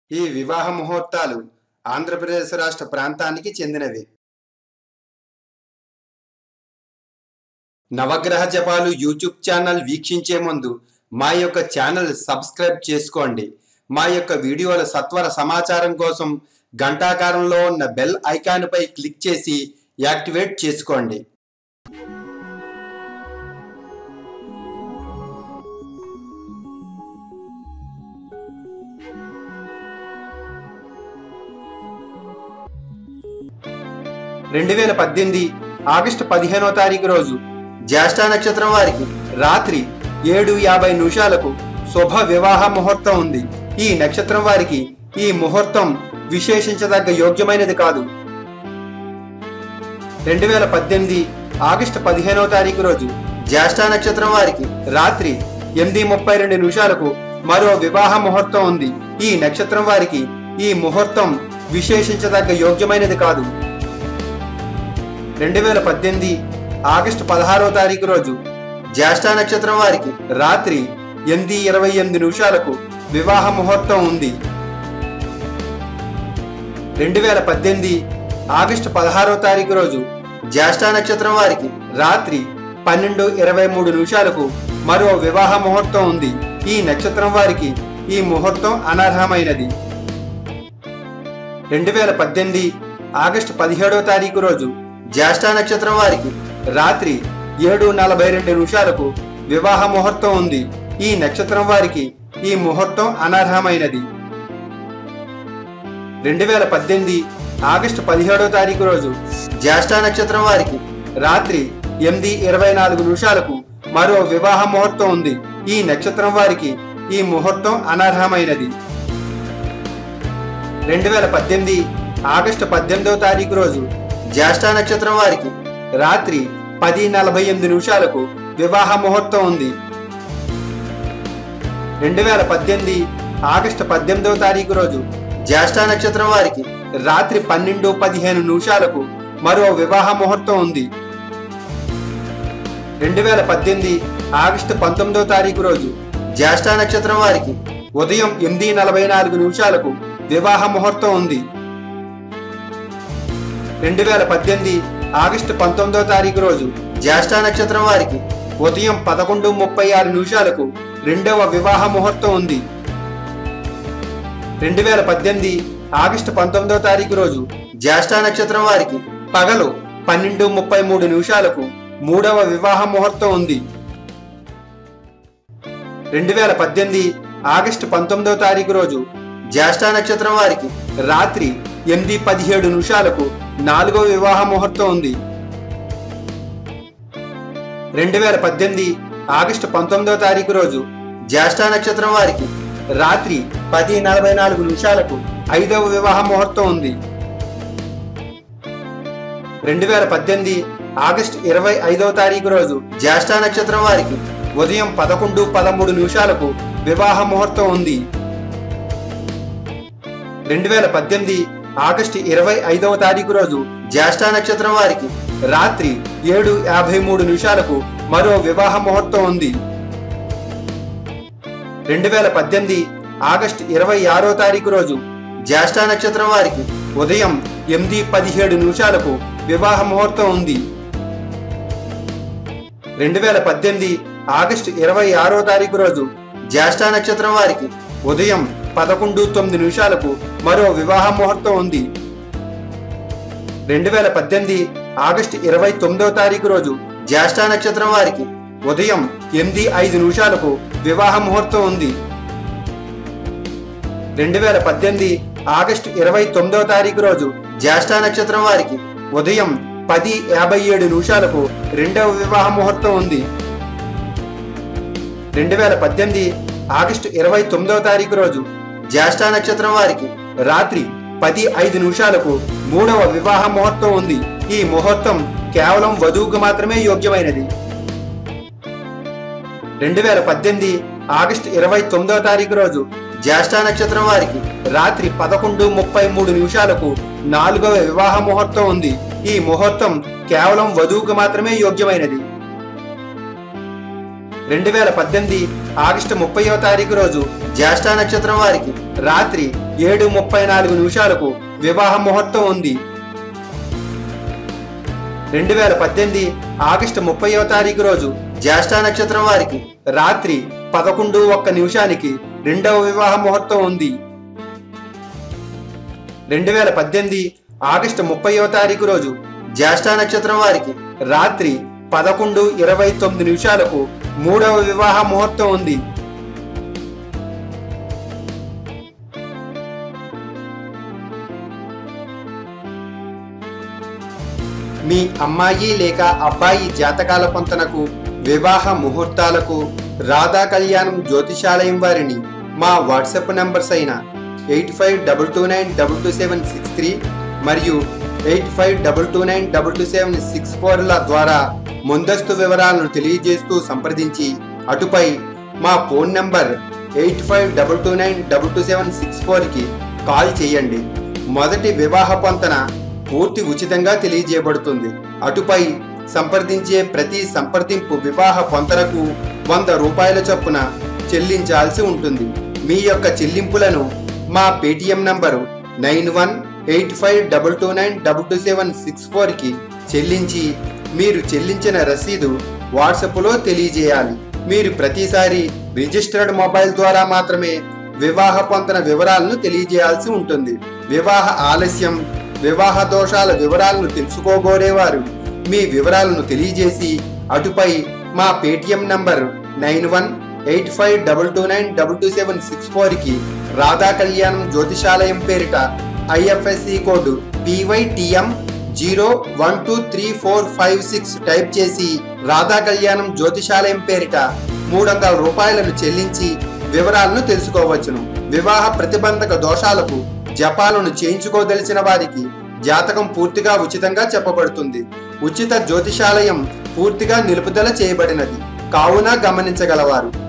ఈ వివాహ ముహూర్తాలు ఆంధ్రప్రదేశ్ రాష్ట్ర ప్రాంతానికి చెందినవి నవగ్రహ జపాలు యూట్యూబ్ ఛానల్ వీక్షించే ముందు మా యొక్క ఛానల్ సబ్స్క్రైబ్ చేసుకోండి మా యొక్క వీడియోల సత్వర సమాచారం కోసం గంటాకారంలో ఉన్న బెల్ ఐకాన్పై క్లిక్ చేసి యాక్టివేట్ చేసుకోండి రెండు వేల పద్దెనిమిది ఆగస్టు పదిహేనో తారీఖు రోజు జ్యేష్ఠ నక్షత్రం వారికి రాత్రి ఏడు యాభై నిమిషాలకు శుభ వివాహ ముహూర్తం ఉంది ఈ నక్షత్రం వారికి ఈ ముహూర్తం విశేషించదగ్గ యోగ్యమైనది కాదు రెండు వేల పద్దెనిమిది ఆగస్టు పదిహేనో తారీఖు రోజు జ్యేష్ఠ నక్షత్రం వారికి రాత్రి ఎనిమిది ముప్పై రెండు నిమిషాలకు మరో వివాహ ముహూర్తం ఉంది ఈ నక్షత్రం వారికి ఈ ముహూర్తం విశేషించదగ్గ యోగ్యమైనది కాదు రెండు వేల పద్దెనిమిది ఆగస్టు పదహారో తారీఖు రోజు జ్యేష్ఠ నక్షత్రం వారికి రాత్రి ఎనిమిది ఇరవై ఎనిమిది నిమిషాలకు వివాహ ముహూర్తం ఉంది రెండు వేల పద్దెనిమిది ఆగస్టు పదహారో తారీఖు రోజు జ్యేష్ఠ నక్షత్రం వారికి రాత్రి పన్నెండు ఇరవై మూడు నిమిషాలకు మరో వివాహ ముహూర్తం ఉంది ఈ నక్షత్రం వారికి ఈ ముహూర్తం అనర్హమైనది రెండు వేల పద్దెనిమిది ఆగస్టు పదిహేడో తారీఖు రోజు జ్యేష్ఠ నక్షత్రం వారికి రాత్రి ఏడు నలభై రెండు నిమిషాలకు వివాహ ముహూర్తం ఉంది ఈ నక్షత్రం వారికి ఈ ముహూర్తం అనర్హమైనది రెండు వేల పద్దెనిమిది ఆగస్టు పదిహేడో తారీఖు రోజు జ్యేష్ఠ నక్షత్రం వారికి రాత్రి ఎనిమిది ఇరవై నాలుగు నిమిషాలకు మరో వివాహ ముహూర్తం ఉంది ఈ నక్షత్రం వారికి ఈ ముహూర్తం అనర్హమైనది రెండు వేల పద్దెనిమిది ఆగస్టు పద్దెనిమిదో తారీఖు రోజు జ్యేష్ఠ నక్షత్రం వారికి రాత్రి పది నలభై ఎనిమిది నిమిషాలకు వివాహ ముహూర్తం ఉంది రెండు వేల పద్దెనిమిది ఆగస్టు పద్దెనిమిదో తారీఖు రోజు జ్యేష్ఠ నక్షత్రం వారికి రాత్రి పన్నెండు పదిహేను నిమిషాలకు మరో వివాహ ముహూర్తం ఉంది రెండు వేల పద్దెనిమిది ఆగస్టు పంతొమ్మిదో తారీఖు రోజు జ్యేష్ఠ నక్షత్రం వారికి ఉదయం ఎనిమిది నలభై నాలుగు నిమిషాలకు వివాహ ముహూర్తం ఉంది రెండు వేల పద్దెనిమిది ఆగస్టు పంతొమ్మిదో తారీఖు రోజు జ్యేష్ఠ నక్షత్రం వారికి ఉదయం పదకొండు ముప్పై ఆరు నిమిషాలకు రెండవ వివాహ ముహూర్తం ఉంది రెండు వేల పద్దెనిమిది ఆగస్టు పంతొమ్మిదో తారీఖు రోజు జ్యేష్ఠ నక్షత్రం వారికి పగలు పన్నెండు ముప్పై మూడు నిమిషాలకు మూడవ వివాహ ముహూర్తం ఉంది రెండు వేల పద్దెనిమిది ఆగస్టు పంతొమ్మిదో తారీఖు రోజు జ్యేష్ఠ నక్షత్రం వారికి రాత్రి ఎనిమిది పదిహేడు నిమిషాలకు నాలుగో వివాహ ముహూర్తం ఉంది రెండు వేల పద్దెనిమిది ఆగస్టు పంతొమ్మిదో తారీఖు రోజు జ్యేష్ఠ నక్షత్రం వారికి రాత్రి పది నలభై నాలుగు నిమిషాలకు ఐదవ వివాహ ముహూర్తం ఉంది రెండు వేల పద్దెనిమిది ఆగస్టు ఇరవై ఐదవ తారీఖు రోజు జ్యేష్ఠ నక్షత్రం వారికి ఉదయం పదకొండు పదమూడు నిమిషాలకు వివాహ ముహూర్తం ఉంది రెండు వేల పద్దెనిమిది ఆగస్టు ఇరవై ఐదవ తారీఖు రోజు జ్యేష్ఠ నక్షత్రం వారికి రాత్రి ఏడు యాభై మూడు నిమిషాలకు మరో వివాహ ముహూర్తం ఉంది రెండు వేల పద్దెనిమిది ఆగస్టు ఇరవై ఆరో తారీఖు రోజు జ్యేష్ఠ నక్షత్రం వారికి ఉదయం ఎనిమిది పదిహేడు నిమిషాలకు వివాహ ముహూర్తం ఉంది రెండు వేల పద్దెనిమిది ఆగస్టు ఇరవై ఆరో తారీఖు రోజు జ్యేష్ఠ నక్షత్రం వారికి ఉదయం పదకొండు తొమ్మిది నిమిషాలకు మరో వివాహ ముహూర్తం ఉంది రెండు వేల పద్దెనిమిది ఆగస్టు ఇరవై తొమ్మిదవ తారీఖు రోజు జ్యేష్ఠ నక్షత్రం వారికి ఉదయం ఎనిమిది ఐదు నిమిషాలకు వివాహ ముహూర్తం ఉంది రెండు వేల పద్దెనిమిది ఆగస్టు ఇరవై తొమ్మిదవ తారీఖు రోజు జ్యేష్ఠ నక్షత్రం వారికి ఉదయం పది యాభై ఏడు నిమిషాలకు రెండవ వివాహ ముహూర్తం ఉంది రెండు వేల పద్దెనిమిది ఆగస్టు ఇరవై తొమ్మిదవ తారీఖు రోజు జ్యేష్ఠ నక్షత్రం వారికి రాత్రి పది ఐదు నిమిషాలకు మూడవ వివాహ ముహూర్తం ఉంది ఈ ముహూర్తం కేవలం వధువుకు మాత్రమే యోగ్యమైనది రెండు వేల పద్దెనిమిది ఆగస్టు ఇరవై తొమ్మిదవ తారీఖు రోజు జ్యేష్ఠ నక్షత్రం వారికి రాత్రి పదకొండు ముప్పై మూడు నిమిషాలకు నాలుగవ వివాహ ముహూర్తం ఉంది ఈ ముహూర్తం కేవలం వధువుకు మాత్రమే యోగ్యమైనది రెండు వేల పద్దెనిమిది ఆగస్టు ముప్పైవ తారీఖు రోజు జ్యేష్ఠ నక్షత్రం వారికి రాత్రి ఏడు ముప్పై నాలుగు నిమిషాలకు వివాహ ముహూర్తం ఉంది రెండు వేల పద్దెనిమిది ఆగస్టు ముప్పైవ తారీఖు రోజు జ్యేష్ఠ నక్షత్రం వారికి రాత్రి పదకొండు ఒక్క నిమిషానికి రెండవ వివాహ ముహూర్తం ఉంది రెండు వేల పద్దెనిమిది ఆగస్టు ముప్పైవ తారీఖు రోజు జ్యేష్ఠ నక్షత్రం వారికి రాత్రి పదకొండు ఇరవై తొమ్మిది నిమిషాలకు మూడవ వివాహ ముహూర్తం ఉంది మీ అమ్మాయి లేక అబ్బాయి జాతకాల పొంతనకు వివాహ ముహూర్తాలకు రాధా కళ్యాణం జ్యోతిషాలయం వారిని మా వాట్సాప్ నంబర్స్ అయిన eight five double two nine double two seven six three మరియు eight five double two nine double two seven six ఫోర్ల ద్వారా ముందస్తు వివరాలను తెలియజేస్తూ సంప్రదించి అటుపై మా phone number eight five double two nine double two seven six ఫోర్కి కాల్ చేయండి మొదటి వివాహ పొంతన పూర్తి ఉచితంగా తెలియజేయబడుతుంది అటుపై సంప్రదించే ప్రతి సంప్రదింపు వివాహ పొంతనకు వంద రూపాయల చొప్పున చెల్లించాల్సి ఉంటుంది మీ యొక్క చెల్లింపులను మా Paytm number nine one eight five double two nine double two seven six ఫోర్కి చెల్లించి మీరు చెల్లించిన రసీదు వాట్సాప్లో తెలియజేయాలి మీరు ప్రతిసారి రిజిస్టర్డ్ మొబైల్ ద్వారా మాత్రమే వివాహ పొంతన వివరాలను తెలియజేయాల్సి ఉంటుంది వివాహ ఆలస్యం వివాహ దోషాల వివరాలను తెలుసుకోగోరేవారు మీ వివరాలను తెలియజేసి అటుపై మా Paytm number nine one eight five double two nine double two seven six ఫోర్కి రాధా కళ్యాణం జ్యోతిషాలయం పేరిట IFSC code PYTM zero one two three four five six type చేసి రాధా కళ్యాణం జ్యోతిషాలయం పేరిట మూడు వందల రూపాయలను చెల్లించి వివరాలను తెలుసుకోవచ్చును వివాహ ప్రతిబంధక దోషాలకు జపాలను చేయించుకోదలిచిన వారికి జాతకం పూర్తిగా ఉచితంగా చెప్పబడుతుంది ఉచిత జ్యోతిషాలయం పూర్తిగా నిలుపుదల చేయబడినది కావున గమనించగలవారు